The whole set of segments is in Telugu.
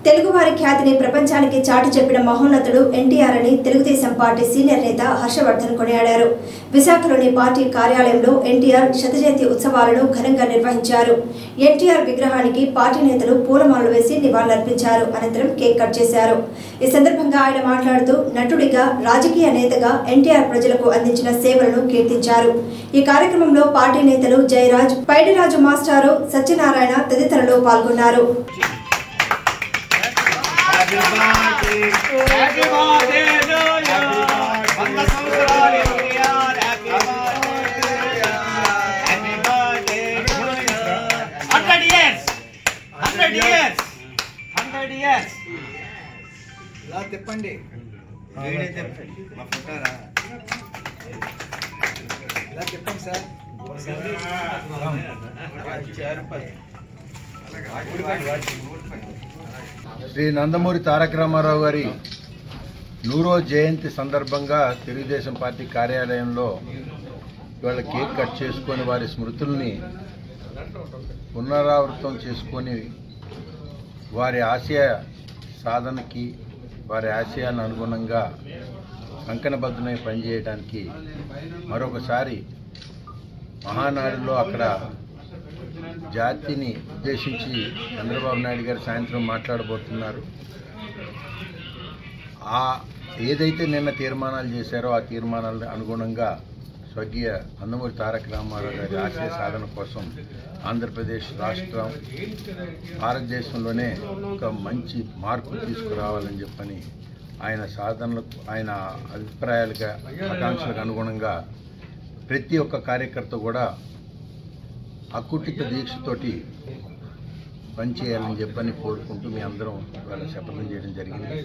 తెలుగువారి ఖ్యాతిని ప్రపంచానికి చాటి చెప్పిన మహోన్నతుడు ఎన్టీఆర్ అని తెలుగుదేశం పార్టీ సీనియర్ నేత హర్షవర్ధన్ కొనియాడారు విశాఖలోని పార్టీ కార్యాలయంలో ఎన్టీఆర్ శతజయంతి ఉత్సవాలను ఘనంగా నిర్వహించారు ఎన్టీఆర్ విగ్రహానికి పార్టీ నేతలు పూలమాలలు వేసి నివాళులర్పించారు అనంతరం కేక్ కట్ చేశారు ఈ సందర్భంగా ఆయన మాట్లాడుతూ నటుడిగా రాజకీయ నేతగా ఎన్టీఆర్ ప్రజలకు అందించిన సేవలను కీర్తించారు ఈ కార్యక్రమంలో పార్టీ నేతలు జయరాజ్ పైడిరాజు మాస్టారు సత్యనారాయణ తదితరులు పాల్గొన్నారు happy birthday happy birthday to you వంద సంవత్సరాలు NTR happy birthday happy birthday to you 100 years 100 years 100 years ఇలా తిప్పండి వీడే తిప్పండి మా ఫోటోరా ఇలా తిప్పండి సార్ శ్రీ నందమూరి తారక రామారావు గారి నూరో జయంతి సందర్భంగా తెలుగుదేశం పార్టీ కార్యాలయంలో ఇవాళ కేక్ కట్ చేసుకొని వారి స్మృతుల్ని పునరావృతం చేసుకొని వారి ఆశయ సాధనకి వారి ఆశయాలను అనుగుణంగా కంకణబద్ధమై పనిచేయడానికి మరొకసారి మహానాడులో అక్కడ జాతిని ఉద్దేశించి చంద్రబాబు నాయుడు గారు సాయంత్రం మాట్లాడబోతున్నారు ఆ ఏదైతే నిన్న తీర్మానాలు చేశారో ఆ తీర్మానాల అనుగుణంగా స్వర్గీయ నందమూరి తారక రామారావు గారి ఆశయ సాధన కోసం ఆంధ్రప్రదేశ్ రాష్ట్రం భారతదేశంలోనే ఒక మంచి మార్పు తీసుకురావాలని చెప్పని ఆయన సాధనలకు ఆయన అభిప్రాయాలుగా ఆకాంక్షలకు అనుగుణంగా ప్రతి ఒక్క కార్యకర్త కూడా అకుటిత దీక్షతోటి పనిచేయాలని చెప్పని కోరుకుంటూ మీ అందరం వాళ్ళ శపథం చేయడం జరిగింది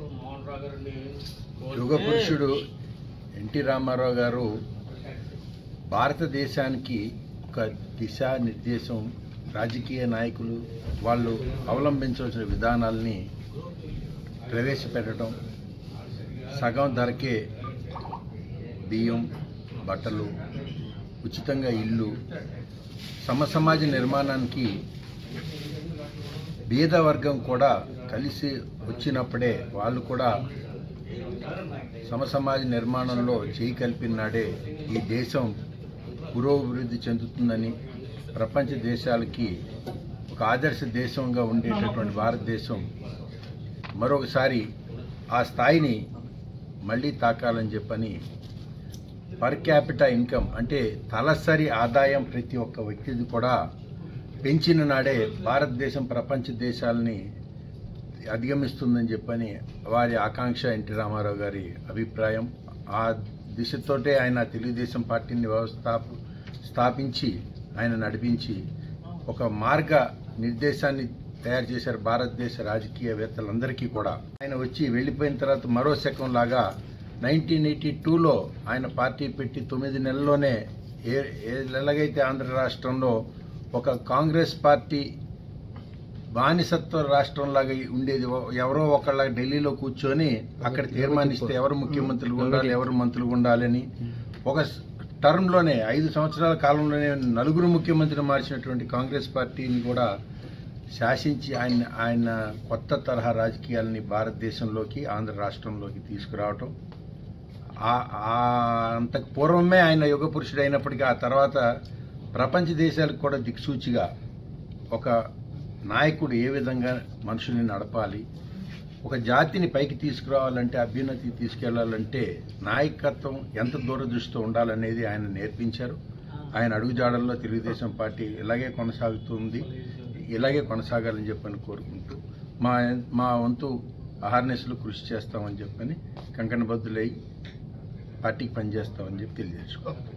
యుగ పురుషుడు ఎన్టీ రామారావు గారు భారతదేశానికి ఒక దిశా నిర్దేశం రాజకీయ నాయకులు వాళ్ళు అవలంబించవలసిన విధానాల్ని ప్రవేశపెట్టడం సగం ధరకే బియ్యం బట్టలు ఉచితంగా ఇల్లు సమసమాజ నిర్మాణానికి బీద వర్గం కూడా కలిసి వచ్చినప్పుడే వాళ్ళు కూడా సమసమాజ నిర్మాణంలో చేయి కలిపినాడే ఈ దేశం పురోభివృద్ధి చెందుతుందని ప్రపంచ దేశాలకి ఒక ఆదర్శ దేశంగా ఉండేటటువంటి భారతదేశం మరొకసారి ఆ స్థాయిని మళ్ళీ తాకాలని చెప్పని పర్ క్యాపిటా ఇన్కమ్ అంటే తలసరి ఆదాయం ప్రతి ఒక్క వ్యక్తిది కూడా పెంచిన నాడే భారతదేశం ప్రపంచ దేశాలని అధిగమిస్తుందని చెప్పని వారి ఆకాంక్ష ఎన్టీ రామారావు గారి అభిప్రాయం ఆ దిశతోటే ఆయన తెలుగుదేశం పార్టీని వ్యవస్థాప స్థాపించి ఆయన నడిపించి ఒక మార్గ నిర్దేశాన్ని తయారు చేశారు భారతదేశ రాజకీయవేత్తలందరికీ కూడా ఆయన వచ్చి వెళ్ళిపోయిన తర్వాత మరో శకం లాగా నైన్టీన్ ఎయిటీ టూలో ఆయన పార్టీ పెట్టి తొమ్మిది నెలల్లోనే ఏ ఏ ఎలాగైతే ఆంధ్ర రాష్ట్రంలో ఒక కాంగ్రెస్ పార్టీ బానిసత్వ రాష్ట్రంలాగా ఉండేది ఓ- ఎవరో ఒకళ్ళ ఢిల్లీలో కూర్చొని అక్కడ తీర్మానిస్తే ఎవరు ముఖ్యమంత్రులు ఉండాలి ఎవరు మంత్రులు ఉండాలని ఒక స్- టర్మ్లోనే ఐదు సంవత్సరాల కాలంలోనే నలుగురు ముఖ్యమంత్రిని మార్చినటువంటి కాంగ్రెస్ పార్టీని కూడా శాసించి ఆయన ఆయన కొత్త తరహా రాజకీయాలని భారతదేశంలోకి ఆంధ్ర రాష్ట్రంలోకి తీసుకురావటం ఆ- ఆ అంతకు పూర్వమే ఆయన యుగ పురుషుడు అయినప్పటికీ ఆ తర్వాత ప్రపంచ దేశాలకు కూడా దిక్సూచిగా ఒక నాయకుడు ఏ విధంగా మనుషుల్ని నడపాలి ఒక జాతిని పైకి తీసుకురావాలంటే అభ్యున్నతికి తీసుకెళ్లాలంటే నాయకత్వం ఎంత దూరదృష్టితో ఉండాలనేది ఆయన నేర్పించారు ఆయన అడుగుజాడల్లో తెలుగుదేశం పార్టీ ఇలాగే కొనసాగుతుంది ఇలాగే కొనసాగాలని చెప్పని కోరుకుంటూ మా మా వంతు అహార్నెస్లు కృషి చేస్తామని చెప్పని కంకణబద్దులై పార్టీకి పనిచేస్తామని చెప్పి తెలియజేసుకోవాలి